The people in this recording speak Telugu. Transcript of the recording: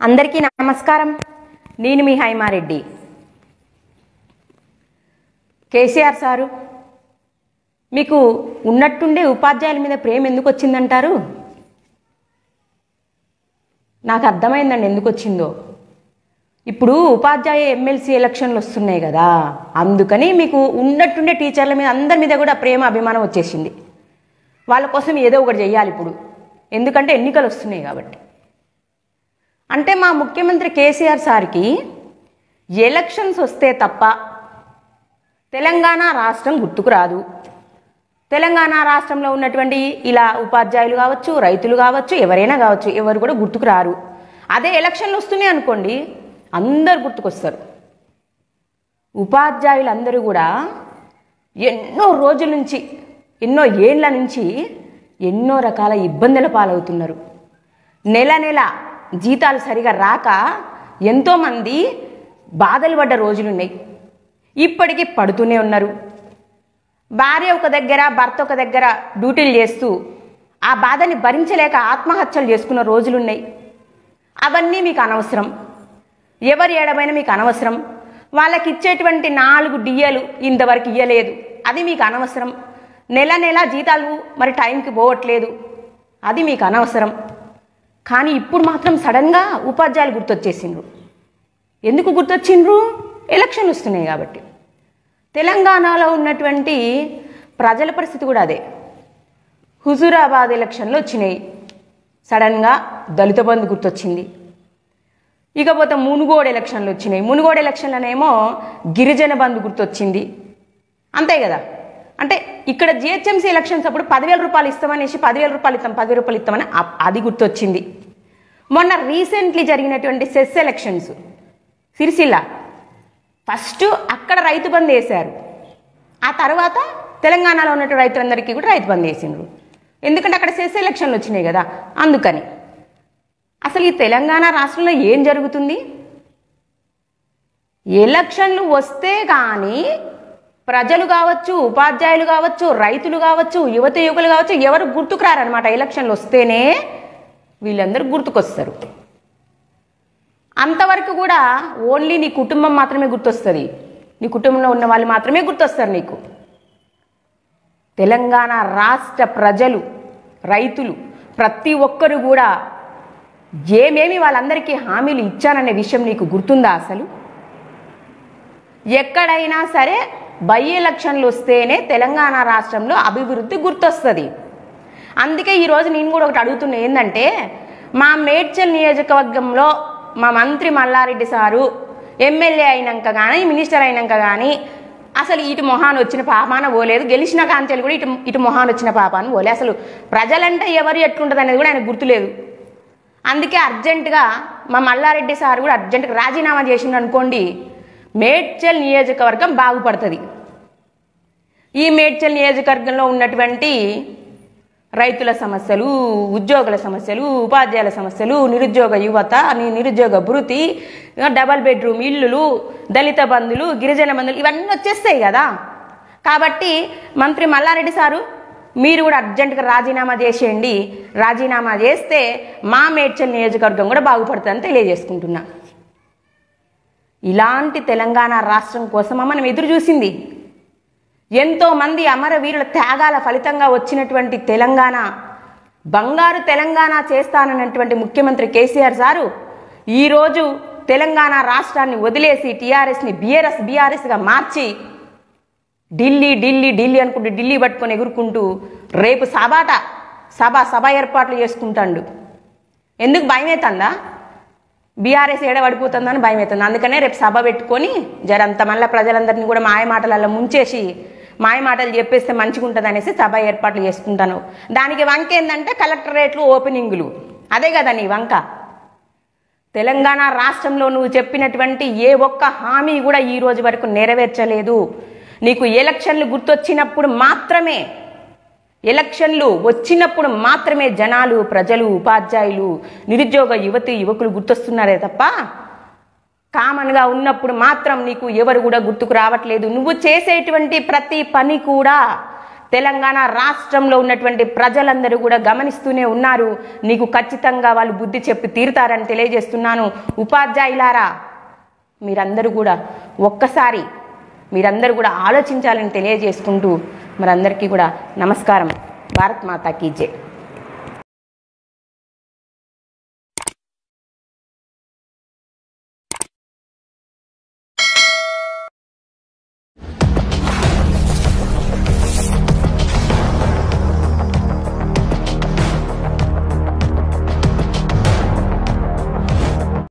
అందరికీ నమస్కారం నేను మీ హైమారెడ్డి కేసీఆర్ సారు మీకు ఉన్నట్టుండే ఉపాధ్యాయుల మీద ప్రేమ ఎందుకు వచ్చిందంటారు నాకు అర్థమైందండి ఎందుకు వచ్చిందో ఇప్పుడు ఉపాధ్యాయ ఎమ్మెల్సీ ఎలక్షన్లు వస్తున్నాయి కదా అందుకని మీకు ఉన్నట్టుండే టీచర్ల మీద అందరి మీద కూడా ప్రేమ అభిమానం వచ్చేసింది వాళ్ళ కోసం ఏదో ఒకటి చెయ్యాలి ఇప్పుడు ఎందుకంటే ఎన్నికలు వస్తున్నాయి కాబట్టి అంటే మా ముఖ్యమంత్రి కేసీఆర్ సార్కి ఎలక్షన్స్ వస్తే తప్ప తెలంగాణ రాష్ట్రం గుర్తుకు రాదు తెలంగాణ రాష్ట్రంలో ఉన్నటువంటి ఇలా ఉపాధ్యాయులు కావచ్చు రైతులు కావచ్చు ఎవరైనా కావచ్చు ఎవరు కూడా గుర్తుకు రారు అదే ఎలక్షన్లు వస్తున్నాయి అనుకోండి అందరు గుర్తుకొస్తారు ఉపాధ్యాయులందరూ కూడా ఎన్నో రోజుల నుంచి ఎన్నో ఏళ్ల నుంచి ఎన్నో రకాల ఇబ్బందుల పాలవుతున్నారు నెల నెల జీతాలు సరిగా రాక ఎంతోమంది బాధలు పడ్డ రోజులున్నాయి ఇప్పటికీ పడుతూనే ఉన్నారు భార్య ఒక దగ్గర భర్త ఒక దగ్గర డ్యూటీలు చేస్తూ ఆ బాధని భరించలేక ఆత్మహత్యలు చేసుకున్న రోజులున్నాయి అవన్నీ మీకు అనవసరం ఎవరి ఏడమైనా మీకు అనవసరం వాళ్ళకి ఇచ్చేటువంటి నాలుగు డిఏలు ఇంతవరకు ఇయ్యలేదు అది మీకు అనవసరం నెల నెల జీతాలు మరి టైంకి పోవట్లేదు అది మీకు అనవసరం కానీ ఇప్పుడు మాత్రం సడన్గా ఉపాధ్యాయులు గుర్తొచ్చేసిండ్రు ఎందుకు గుర్తొచ్చిండ్రు ఎలక్షన్లు వస్తున్నాయి కాబట్టి తెలంగాణలో ఉన్నటువంటి ప్రజల పరిస్థితి కూడా అదే హుజూరాబాద్ ఎలక్షన్లు వచ్చినాయి సడన్గా దళిత బంధు గుర్తొచ్చింది ఇకపోతే మునుగోడు ఎలక్షన్లు వచ్చినాయి మునుగోడు ఎలక్షన్లనేమో గిరిజన బంధు గుర్తొచ్చింది అంతే కదా అంటే ఇక్కడ జిహెచ్ఎంసీ ఎలక్షన్స్ అప్పుడు పదివేల రూపాయలు ఇస్తామనేసి పదివేల రూపాయలు ఇస్తాం పదివేల రూపాయలు ఇస్తామని అ- అది గుర్తొచ్చింది మొన్న రీసెంట్లీ జరిగినటువంటి సెస్ ఎలక్షన్స్ సిరిసిల్ల ఫస్ట్ అక్కడ రైతు బంద్ వేశారు ఆ తర్వాత తెలంగాణలో ఉన్నటువంటి రైతులందరికీ కూడా రైతు బంద్ వేసిండ్రు ఎందుకంటే అక్కడ సెస్ ఎలక్షన్లు వచ్చినాయి కదా అందుకని అసలు ఈ తెలంగాణ రాష్ట్రంలో ఏం జరుగుతుంది ఎలక్షన్లు వస్తే కానీ ప్రజలు కావచ్చు ఉపాధ్యాయులు కావచ్చు రైతులు కావచ్చు యువత యువకులు కావచ్చు ఎవరు గుర్తుకు రారనమాట ఎలక్షన్లు వస్తేనే వీళ్ళందరూ గుర్తుకొస్తారు అంతవరకు కూడా ఓన్లీ నీ కుటుంబం మాత్రమే గుర్తొస్తుంది నీ కుటుంబంలో ఉన్న వాళ్ళు మాత్రమే గుర్తొస్తారు నీకు తెలంగాణ రాష్ట్ర ప్రజలు రైతులు ప్రతి ఒక్కరు కూడా ఏమేమి వాళ్ళందరికీ హామీలు ఇచ్చాననే విషయం నీకు గుర్తుందా అసలు ఎక్కడైనా సరే బై ఎలక్షన్లు వస్తేనే తెలంగాణ రాష్ట్రంలో అభివృద్ధి గుర్తొస్తుంది అందుకే ఈరోజు నేను కూడా ఒకటి అడుగుతున్నా ఏంటంటే మా మేడ్చల్ నియోజకవర్గంలో మా మంత్రి మల్లారెడ్డి సారు ఎమ్మెల్యే అయినాక కానీ మినిస్టర్ అయినాక కానీ అసలు ఇటు మొహాన్ వచ్చిన పాపాన పోలేదు గెలిచిన కాంచెలు కూడా ఇటు ఇటు మొహాన్ వచ్చిన పాపాన పోలే అసలు ప్రజలంటే ఎవరు ఎట్లుంటుంది అనేది కూడా ఆయన గుర్తులేదు అందుకే అర్జెంటుగా మా మల్లారెడ్డి సార్ కూడా అర్జెంటుగా రాజీనామా చేసిండు అనుకోండి మేడ్చల్ నియోజకవర్గం బాగుపడుతుంది ఈ మేడ్చల్ నియోజకవర్గంలో ఉన్నటువంటి రైతుల సమస్యలు ఉద్యోగుల సమస్యలు ఉపాధ్యాయుల సమస్యలు నిరుద్యోగ యువత ని- నిరుద్యోగ భృతి డబల్ బెడ్రూమ్ ఇల్లులు దళిత బంధులు గిరిజన బంధులు ఇవన్నీ వచ్చేస్తాయి కదా కాబట్టి మంత్రి మల్లారెడ్డి సారు మీరు కూడా అర్జెంటుగా రాజీనామా చేసేయండి రాజీనామా చేస్తే మా మేడ్చల్ నియోజకవర్గం కూడా బాగుపడుతుందని తెలియజేసుకుంటున్నా ఇలాంటి తెలంగాణ రాష్ట్రం కోసమా మనం ఎదురు చూసింది ఎంతో మంది అమరవీరుల త్యాగాల ఫలితంగా వచ్చినటువంటి తెలంగాణ బంగారు తెలంగాణ చేస్తానన్నటువంటి ముఖ్యమంత్రి కేసీఆర్ సారు ఈరోజు తెలంగాణ రాష్ట్రాన్ని వదిలేసి టీఆర్ఎస్ని బీఆర్ఎస్ బీఆర్ఎస్గా మార్చి ఢిల్లీ ఢిల్లీ ఢిల్లీ అనుకుంటూ ఢిల్లీ పట్టుకొని ఎగురుకుంటూ రేపు సబాట సభ సభ ఏర్పాట్లు చేసుకుంటాడు ఎందుకు భయం అవుతుందా బీఆర్ఎస్ ఏడబడిపోతుందని భయం అవుతుంది అందుకనే రేపు సభ పెట్టుకొని జరంత మళ్ళీ ప్రజలందరినీ కూడా మాయ మాటలలో ముంచేసి మాయ మాటలు చెప్పేస్తే మంచిగా ఉంటుంది అనేసి సభ ఏర్పాట్లు చేసుకుంటాను దానికి వంక ఏంటంటే కలెక్టరేట్లు ఓపెనింగులు అదే కదా నీ వంక తెలంగాణ రాష్ట్రంలో నువ్వు చెప్పినటువంటి ఏ ఒక్క హామీ కూడా ఈ రోజు వరకు నెరవేర్చలేదు నీకు ఎలక్షన్లు గుర్తొచ్చినప్పుడు మాత్రమే ఎలక్షన్లు వచ్చినప్పుడు మాత్రమే జనాలు ప్రజలు ఉపాధ్యాయులు నిరుద్యోగ యువతి యువకులు గుర్తొస్తున్నారే తప్ప కామన్గా ఉన్నప్పుడు మాత్రం నీకు ఎవరు కూడా గుర్తుకు రావట్లేదు నువ్వు చేసేటువంటి ప్రతి పని కూడా తెలంగాణ రాష్ట్రంలో ఉన్నటువంటి ప్రజలందరూ కూడా గమనిస్తూనే ఉన్నారు నీకు ఖచ్చితంగా వాళ్ళు బుద్ధి చెప్పి తీరుతారని తెలియజేస్తున్నాను ఉపాధ్యాయులారా మీరందరూ కూడా ఒక్కసారి మీరందరూ కూడా ఆలోచించాలని తెలియజేసుకుంటూ మరందరికీ కూడా నమస్కారం భారత్ మాతాకి జై